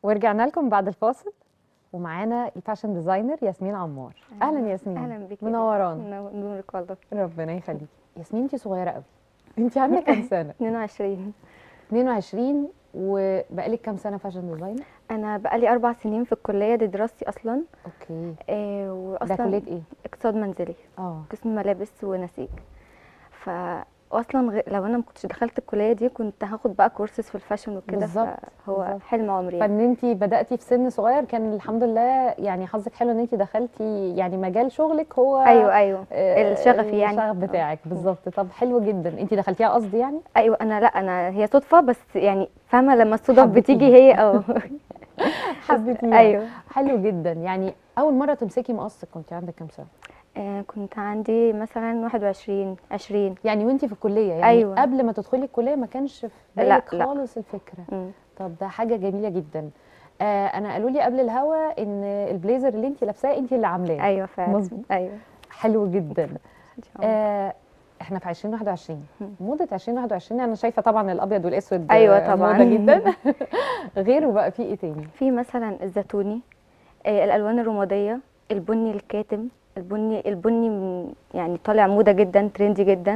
ورجعنا لكم بعد الفاصل ومعانا الفاشن ديزاينر ياسمين عمار اهلا ياسمين اهلا بيكي منورانا نورك والله ربنا يخليكي ياسمين انت صغيره قوي انت عندك كام سنه 22 22 وبقالك كام سنه فاشن ديزاينر انا بقالي اربع سنين في الكليه دي دراستي اصلا اوكي آه ده واصلا كليه ايه اقتصاد منزلي اه قسم ملابس ونسيج ف اصلا غ... لو انا ما كنتش دخلت الكليه دي كنت هاخد بقى كورسز في الفاشن وكده بالظبط، فهو بالظبط. حلم عمري يعني. فان انت بداتي في سن صغير كان الحمد لله يعني حظك حلو ان انت دخلتي يعني مجال شغلك هو ايوه ايوه آه، الشغف يعني. الشغف بتاعك بالظبط طب حلو جدا انت دخلتيها قصدي يعني ايوه انا لا انا هي صدفه بس يعني فاهمه لما الصدف حبيتيها. بتيجي هي اه حبيتيها ايوه حلو جدا يعني اول مره تمسكي مقص كنت عندك كام سنه آه كنت عندي مثلا 21 20 يعني وانت في الكليه يعني أيوة. قبل ما تدخلي الكليه ما كانش في لا، بالك لا. خالص الفكره مم. طب ده حاجه جميله جدا آه انا قالوا لي قبل الهوا ان البليزر اللي انت لابساه انت اللي عاملاه ايوه فعلا مظبوط. ايوه حلو جدا إن شاء الله. آه احنا في 2021 مم. موضه 2021 انا شايفه طبعا الابيض والاسود أيوة آه، طبعاً. موضه جدا غيره بقى في ايه تاني في مثلا الزيتوني آه، الالوان الرماديه البني الكاتم البني البني م- يعني طالع موضه جدا ترندي جدا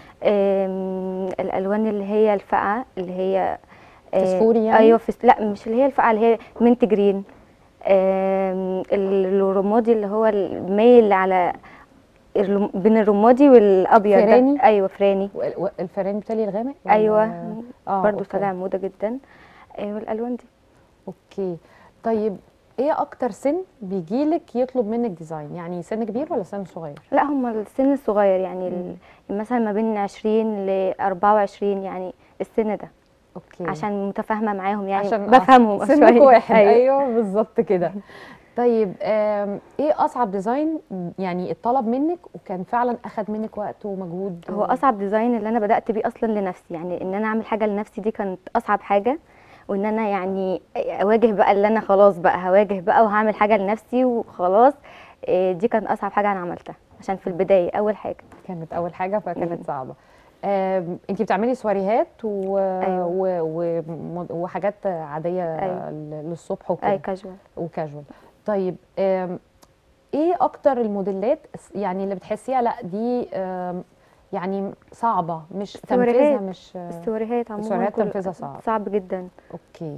آم، الالوان اللي هي الفاقعه اللي هي آه، فسفوري يعني؟ ايوه فس... لا مش اللي هي الفاقعه اللي هي منت جرين آم، الرمادي اللي هو المايل على الرم- بين الرمادي والابيض ده. فراني؟ ايوه فراني وال- وال- الفراني بتاعي الغامق ولا- ايوه اه برضو أوكي. طالع موضه جدا آه، والالوان دي اوكي طيب ايه اكتر سن بيجيلك يطلب منك ديزاين يعني سن كبير ولا سن صغير لا هم السن الصغير يعني مم. ال- مثلا ما بين 20 ل 24 يعني السن ده اوكي عشان متفاهمه معاهم يعني عشان بفهمهم سنك شوية. واحد أيوة. ايوه بالظبط كده طيب آم، ايه اصعب ديزاين يعني اتطلب منك وكان فعلا اخد منك وقت ومجهود هو اصعب ديزاين اللي انا بدات بيه اصلا لنفسي يعني ان انا اعمل حاجه لنفسي دي كانت اصعب حاجه وان انا يعني اواجه بقى اللي انا خلاص بقى هواجه بقى وهعمل حاجه لنفسي وخلاص إيه، دي كانت اصعب حاجه انا عملتها عشان في البدايه اول حاجه كانت اول حاجه فكانت مم. صعبه انت بتعملي سواريهات و... أيوة. و... و... وحاجات عاديه أيوة. ل- للصبح اي وكده كاجوال وكاجوال طيب آم، ايه اكتر الموديلات يعني اللي بتحسيها لا دي آم، يعني صعبه مش تنفيذها السواريهات. مش السواريهات عموما السواريهات كل- تنفيذها صعب. صعب جدا اوكي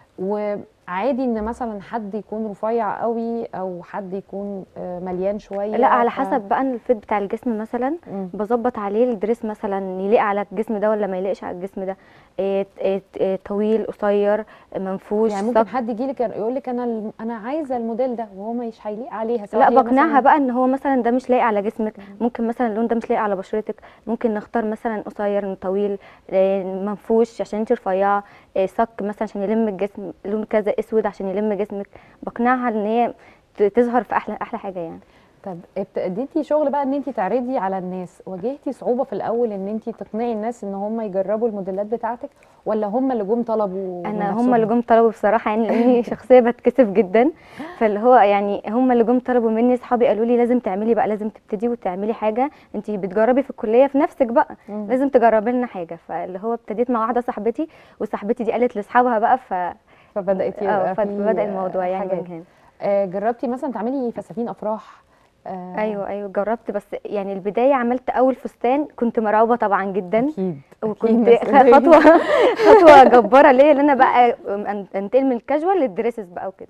وعادي ان مثلا حد يكون رفيع قوي او حد يكون آه، مليان شويه لا على ف- حسب بقى الفيت بتاع الجسم مثلا مم. بظبط عليه الدريس مثلا يليق على الجسم ده ولا ما يليقش على الجسم ده إيه إيه إيه طويل قصير منفوش يعني ممكن صف. حد يجي لك يقول لك انا الم- انا عايزه الموديل ده وهو مش هيليق عليها سواء لا هي بقنعها مثلاً- بقى ان هو مثلا ده مش لايق على جسمك ممكن مثلا اللون ده مش لايق على بشرتك ممكن نختار مثلا قصير طويل إيه، منفوش عشان انت رفيعه إيه، صك مثلا عشان يلم الجسم لون كذا اسود عشان يلم جسمك بقنعها ان هي ت- تظهر في احلى احلى حاجه يعني طب ابتديتي شغل بقى ان انت تعرضي على الناس واجهتي صعوبه في الاول ان انت تقنعي الناس ان هم يجربوا الموديلات بتاعتك ولا هم اللي جم طلبوا من انا هم نفسهم؟ اللي جم طلبوا بصراحه يعني لاني شخصيه بتكسف جدا فاللي هو يعني هم اللي جم طلبوا مني اصحابي قالوا لي لازم تعملي بقى لازم تبتدي وتعملي حاجه انت بتجربي في الكليه في نفسك بقى مم. لازم تجربي لنا حاجه فاللي هو ابتديت مع واحده صاحبتي وصاحبتي دي قالت لاصحابها بقى ف فبدات اه يبقى في فبدا الموضوع يعني حاجات. من هنا آه، جربتي مثلا تعملي فساتين افراح آه، ايوه ايوه جربت بس يعني البدايه عملت اول فستان كنت مرعوبه طبعا جدا اكيد وكنت أكيد مسؤولية. خطوه خطوه جباره ليا ان انا بقى أن- انتقل من الكاجوال للدريسز بقى وكده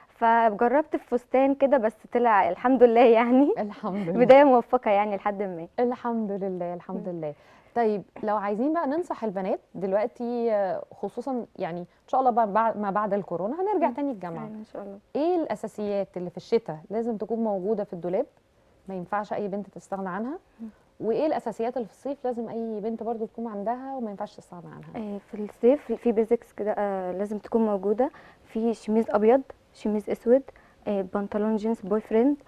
فجربت في فستان كده بس طلع الحمد لله يعني الحمد لله بدايه موفقه يعني لحد ما الحمد لله الحمد لله طيب لو عايزين بقى ننصح البنات دلوقتي آه، خصوصا يعني ان شاء الله بقى بعد ما بعد الكورونا هنرجع تاني الجامعه ان شاء الله ايه الاساسيات اللي في الشتاء لازم تكون موجوده في الدولاب ما ينفعش اي بنت تستغنى عنها وايه الاساسيات اللي في الصيف لازم اي بنت برضو تكون عندها وما ينفعش تستغنى عنها آه، في الصيف في بيزكس كده آه، لازم تكون موجوده في شميز ابيض شميز اسود آه، بنطلون جينز بوي فريند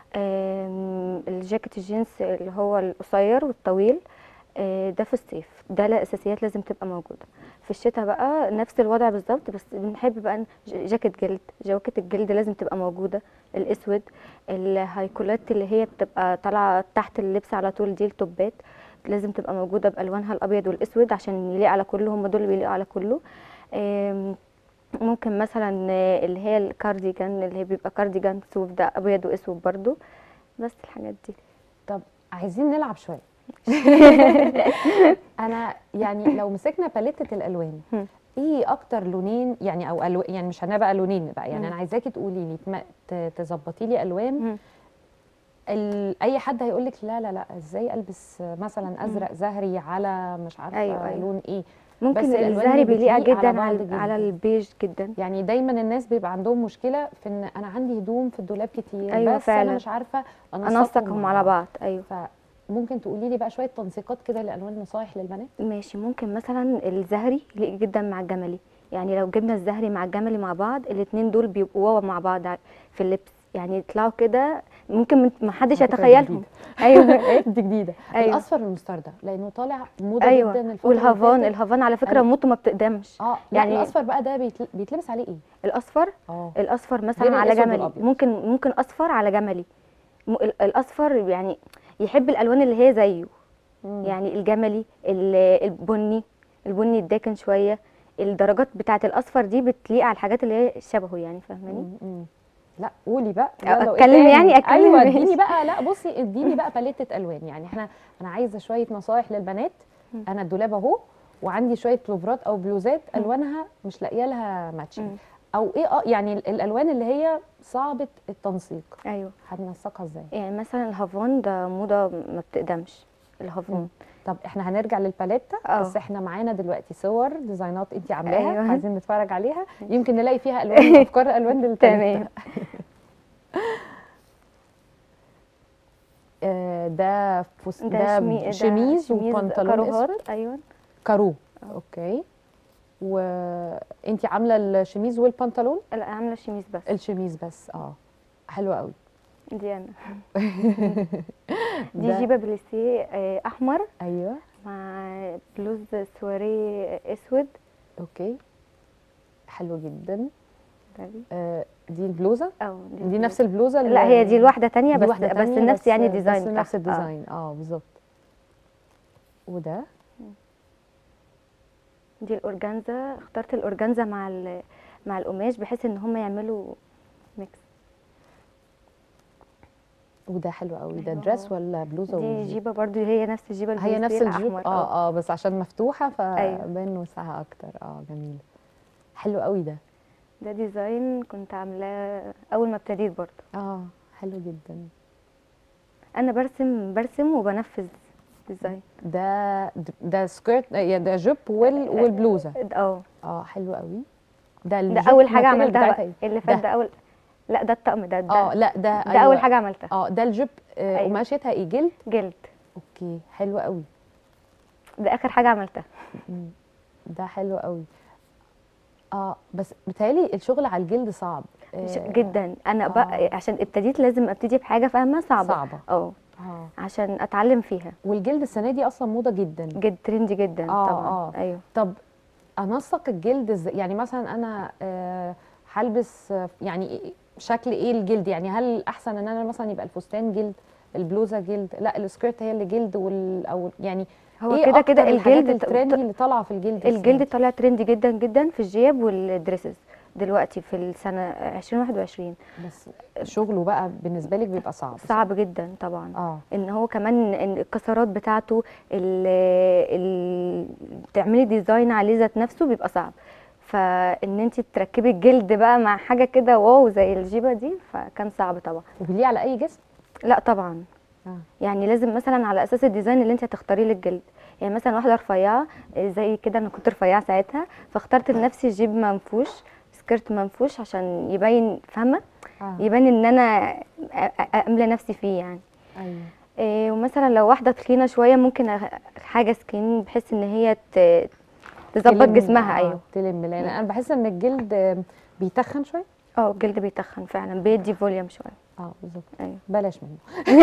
آم، الجاكيت الجينز اللي هو القصير والطويل آه، ده في الصيف ده لا اساسيات لازم تبقى موجوده في الشتاء بقى نفس الوضع بالظبط بس بنحب بقى ج- جاكيت جلد جواكت الجلد لازم تبقى موجوده الاسود الهايكولات اللي هي بتبقى طالعه تحت اللبس على طول دي التوبات لازم تبقى موجوده بالوانها الابيض والاسود عشان يليق على كله هم دول اللي بيليقوا على كله آم، ممكن مثلا آه، اللي هي الكارديجان اللي هي بيبقى كارديجان صوف ده ابيض واسود برضو بس الحاجات دي طب عايزين نلعب شويه انا يعني لو مسكنا باليتة الالوان هم. ايه اكتر لونين يعني او ألو... يعني مش هنبقى لونين بقى يعني مم. انا عايزاكي تقولي لي تم- ت- تظبطي لي الوان مم. ال... اي حد هيقول لك لا لا لا ازاي البس مثلا ازرق زهري على مش عارفه أيوة، أيوة. لون ايه ممكن الألوان الزهري دي بيليق بتليق على جدا بعض على, جداً. على البيج جدا يعني دايما الناس بيبقى عندهم مشكله في ان انا عندي هدوم في الدولاب كتير أيوة بس فعلا. انا مش عارفه انسقهم مع على بعض ايوه فممكن تقولي لي بقى شويه تنسيقات كده لالوان نصايح للبنات ماشي ممكن مثلا الزهري يليق جدا مع الجملي يعني لو جبنا الزهري مع الجملي مع بعض الاتنين دول بيبقوا واو مع بعض ع- في اللبس يعني يطلعوا كده ممكن من- ما حدش على فكرة دي يتخيلهم ايوه دي جديده أيوة. الاصفر المستردة لانه طالع موضه ايوه جدا الفتره اللي والهافان فاتت. الهافان على فكره أيوة. موته ما بتقدمش اه يعني يعني- الاصفر بقى ده بيتل... بيتلبس عليه ايه الاصفر اه الاصفر غير مثلا على الأسود جملي والأبيض. ممكن ممكن اصفر على جملي م- ال- الاصفر يعني يحب الالوان اللي هي زيه مم. يعني الجملي ال- البني البني الداكن شويه الدرجات بتاعه الاصفر دي بتليق على الحاجات اللي هي شبهه يعني فاهماني مم. مم. لا قولي بقى أو يلا، وإيه أتكلم تاني؟ يعني؟ أتكلم ايوه ماشي. اديني بقى لا بصي اديني بقى باليتة الوان يعني احنا انا عايزه شويه نصايح للبنات مم. انا الدولاب اهو وعندي شويه بلوفرات او بلوزات مم. الوانها مش لاقيه لها ماتشنج مم. او ايه اه يعني ال- الالوان اللي هي صعبه التنسيق ايوه هننسقها ازاي يعني مثلا الهافان ده موضه ما بتقدمش الهافان طب احنا هنرجع للباليتا اه. بس احنا معانا دلوقتي صور ديزاينات انت عاملاها أيوة. عايزين نتفرج عليها يمكن نلاقي فيها الوان افكار الوان للباليتا تمام آه، ده فس... ده, ده شمي... ده شميز وبنطلون كاروهات اسود ايوه كارو اوكي وانت عامله الشميز والبنطلون لا عامله شميز بس الشميز بس اه حلوه قوي دي انا دي ده- جيبه بليسيه آه، احمر ايوه مع بلوز سواريه اسود اوكي حلو جدا ده دي آه دي البلوزه او دي نفس البلوزه لا هي دي الواحده تانية دي بس واحدة بس تانية نفس يعني بس الديزاين بس نفس بتاعها. آه. الديزاين اه بالظبط وده دي الاورجانزا اخترت الاورجانزا مع ال- مع القماش بحيث ان هم يعملوا ميكس وده حلو قوي ده أيوة. دريس ولا بلوزه دي وجيب؟ جيبه برضو هي نفس الجيبه هي نفس البليسيه الجيب الأحمر، اه اه بس عشان مفتوحه أيوة. فبان وسعها اكتر اه جميل حلو قوي ده ده ديزاين كنت عاملاه اول ما ابتديت برضو اه حلو جدا انا برسم برسم وبنفذ ديزاين ده ده سكيرت يا ده جيب وال والبلوزه اه اه حلو قوي ده ده الجيب اول حاجه الماتيريال عملتها بتاعتها بقى إيه؟ اللي فات ده. ده اول لا ده الطقم ده ده, اه لا ده ده أيوة. اول حاجه عملتها اه ده الجيب آه أيوة. قماشتها ايه جلد جلد اوكي حلو قوي ده اخر حاجه عملتها مم. ده حلو قوي اه بس بتهيألي الشغل على الجلد صعب مش- آه، جدا انا آه. بقى عشان ابتديت لازم ابتدي بحاجه فاهمه صعبه صعبه اه اه عشان اتعلم فيها والجلد السنه دي اصلا موضه جدا جد ترندي جدا آه، طبعا آه. ايوه طب انسق الجلد ازاي يعني مثلا انا آه، هلبس آه، يعني إيه- شكل ايه الجلد يعني هل احسن ان انا مثلا يبقى الفستان جلد البلوزه جلد لا السكيرت هي اللي جلد وال او يعني هو ايه كده أكتر كده الحاجات الجلد الترندي اللي طالعه في الجلد السنة الجلد دي؟ طالع ترندي جدا جدا في الجياب والدريسز دلوقتي في السنه 2021 بس شغله بقى بالنسبه لك بيبقى صعب صعب جدا طبعا اه ان هو كمان إن الكسرات بتاعته ال ال تعملي ديزاين عليه ذات نفسه بيبقى صعب فان انت تركبي الجلد بقى مع حاجه كده واو زي الجيبه دي فكان صعب طبعا وبيليق على اي جسم لا طبعا آه. يعني لازم مثلا على اساس الديزاين اللي انت هتختاريه للجلد يعني مثلا واحده رفيعه آه، زي كده انا كنت رفيعه ساعتها فاخترت لنفسي جيب منفوش سكيرت منفوش عشان يبين فاهمه اه يبان ان انا أ- أ- املى نفسي فيه يعني ايوه إيه ومثلا لو واحده تخينه شويه ممكن أخ- حاجه سكين بحيث ان هي ت- تظبط تلم- جسمها آه، ايوه تلم لان انا بحس ان الجلد آه، بيتخن شويه اه الجلد بيتخن فعلا بيدي فوليوم شويه اه بالظبط ايوه بلاش منه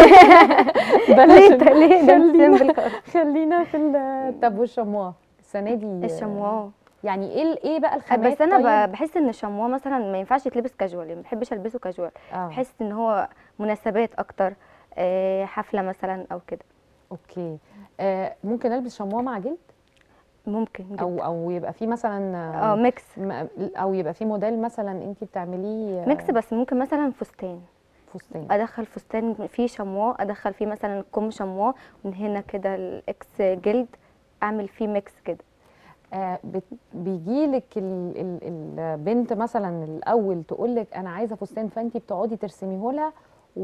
ليه ط- ليه ده خلينا simple خالص. خلينا في ال- طب والشموا السنه دي آه، الشموا يعني ايه ال- ايه بقى الخامات بس انا طيب؟ ب- بحس ان الشموا مثلا ما ينفعش يتلبس كاجوال يعني ما بحبش البسه كاجوال اه بحس ان هو مناسبات اكتر آه، حفله مثلا او كده اوكي آه ممكن البس شموا مع جلد ممكن جدا او او يبقى في مثلا اه ميكس م- او يبقى في موديل مثلا انت بتعمليه ميكس بس ممكن مثلا فستان فستان ادخل فستان فيه شمواه ادخل فيه مثلا الكم شمواه ومن هنا كده الاكس جلد اعمل فيه ميكس كده آه بيجي لك ال ال البنت مثلا الاول تقول لك انا عايزه فستان فانت بتقعدي ترسميه لها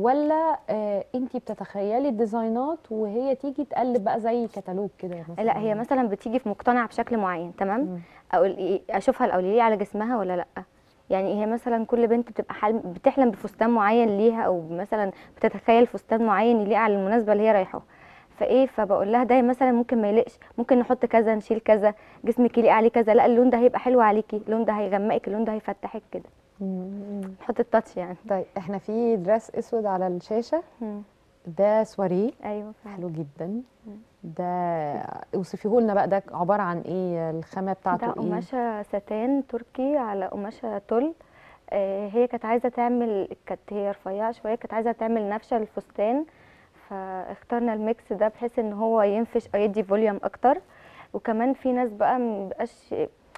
ولا آه انت بتتخيلي الديزاينات وهي تيجي تقلب بقى زي كتالوج كده مثلا لا هي مثلا بتيجي في مقتنعه بشكل معين تمام مم. اقول ايه اشوفها الاول ليه على جسمها ولا لا يعني هي مثلا كل بنت بتبقى حلم بتحلم بفستان معين ليها او مثلا بتتخيل فستان معين يليق على المناسبه اللي هي رايحه فايه فبقول لها ده مثلا ممكن ما يليقش ممكن نحط كذا نشيل كذا جسمك يليق عليه كذا لا اللون ده هيبقى حلو عليكي اللون ده هيغمقك اللون ده هيفتحك كده مم. نحط التاتش يعني طيب احنا في درس اسود على الشاشه مم. ده سواريه ايوه فعلا حلو جدا ده اوصفيه لنا بقى ده عباره عن ايه الخامه بتاعته ده ايه قماشه ستان تركي على قماشه تل آه، هي كانت عايزه تعمل كانت هي رفيعه شويه كانت عايزه تعمل نفشه للفستان فاخترنا الميكس ده بحيث ان هو ينفش او يدي فوليوم اكتر وكمان في ناس بقى مبقاش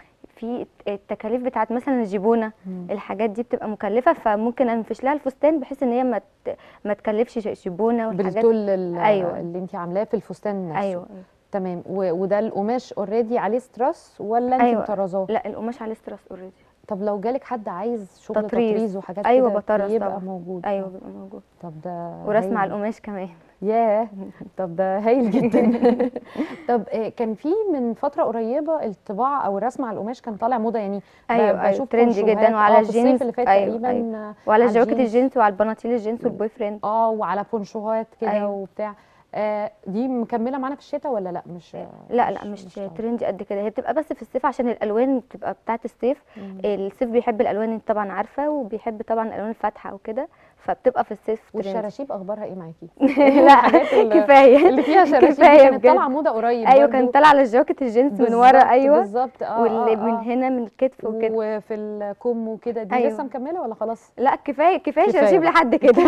في التكاليف بتاعت مثلا الجيبونه مم. الحاجات دي بتبقى مكلفه فممكن انفش لها الفستان بحيث ان هي ما ت- ما تكلفش جيبونه والحاجات بالتول ال- أيوة. اللي انت عاملاه في الفستان نفسه ايوه تمام و- وده القماش اوريدي عليه ستراس ولا انت أيوة. مطرزاه لا القماش عليه ستراس اوريدي طب لو جالك حد عايز شغل تطريز. تطريز وحاجات أيوة كده بطرز يبقى طبعا. موجود ايوه بيبقى موجود طب ده ورسم على هايل. القماش كمان ياه طب ده هايل جدا طب آه، كان في من فتره قريبه الطباعه او الرسم على القماش كان طالع موضه يعني ب- ايوه ايوه بشوف ترندي كونشوهات، جدا وعلى آه، في الصيف الجينز اللي فات أيوة، تقريبا أيوة. آه، وعلى على جواكت الجينز. الجينز وعلى البناطيل الجينز والبوي فريند اه وعلى بونشوهات كده أيوة. وبتاع آه دي مكمله معانا في الشتاء ولا لا مش لا لا مش طبعا. ترندي قد كده هي بتبقى بس في الصيف عشان الالوان بتبقى بتاعه الصيف مم. الصيف بيحب الالوان انت طبعا عارفه وبيحب طبعا الالوان الفاتحه وكده فبتبقى في الصيف ترندي والشراشيب اخبارها ايه معاكي لا الحاجات اللي- كفايه اللي فيها شراشيب كفاية كانت بجد. طالعه موضه قريب ايوه برضو. كان طالع على الجاكيت الجينز من بالظبط، ورا ايوه بالظبط اه واللي آه، من آه. هنا من الكتف وكده وفي الكم وكده دي أيوة. لسه مكمله ولا خلاص لا كفايه كفايه كفاية شراشيب بقى. لحد كده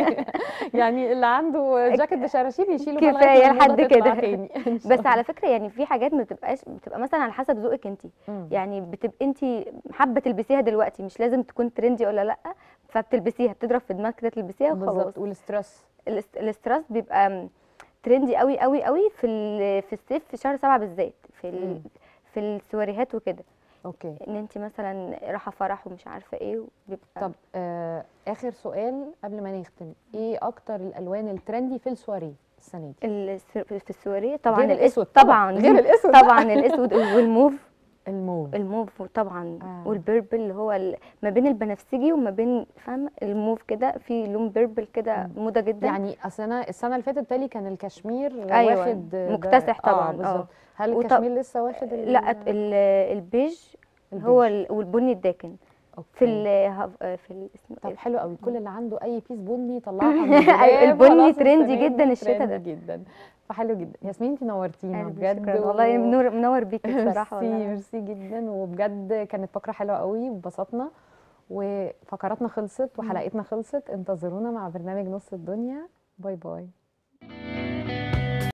يعني اللي عنده جاكيت بشراشيب يشيله بقى كفاية لغاية ما الموضة لحد تطلع كده. تاني إن شاء بس على فكره يعني في حاجات ما بتبقاش بتبقى مثلا على حسب ذوقك انت الله. يعني بتبقى انت حابه تلبسيها دلوقتي مش لازم تكون ترندي ولا لا فبتلبسيها بتضرب في دماغك كده تلبسيها وخلاص بالظبط والستريس الاست- الاستراس بيبقى ترندي قوي قوي قوي في ال- في الصيف في شهر سبعة بالذات في مم. ال- في السواريهات وكده اوكي ان انت مثلا رايحه فرح ومش عارفه ايه بيبقى طب آه اخر سؤال قبل ما نختم ايه اكتر الالوان الترندي في السواريه السنه دي الس- في السواريه طبعا غير الأسود الاسود طبعاً، طبعا غير الأسود. طبعا الاسود والموف الموف الموف طبعا آه. والبيربل اللي هو ال- ما بين البنفسجي وما بين فاهمه الموف كده في لون بيربل كده موضه جدا يعني اصل انا السنه اللي فاتت بالي كان الكشمير أيوة، واخد ده- مكتسح طبعاً، اه آه. بالظبط هل وط- الكشمير لسه واخد ال- لا ال- البيج هو البيج؟ ال- والبني الداكن أوكي. في ال في ال اسمه طب إيه؟ حلو قوي كل اللي عنده اي بيس بني طلعها من أيوة، الدولاب، البني خلاص ترندي السنة جدا دي الشتا ده. ترندي جدا فحلو جدا ياسمين انت نورتينا قلبي بجد شكرا والله و- منور منور بيكي بصراحه ميرسي والله ميرسي جدا وبجد كانت فقره حلوه قوي وبسطنا وفقراتنا خلصت وحلقتنا خلصت انتظرونا مع برنامج نص الدنيا باي باي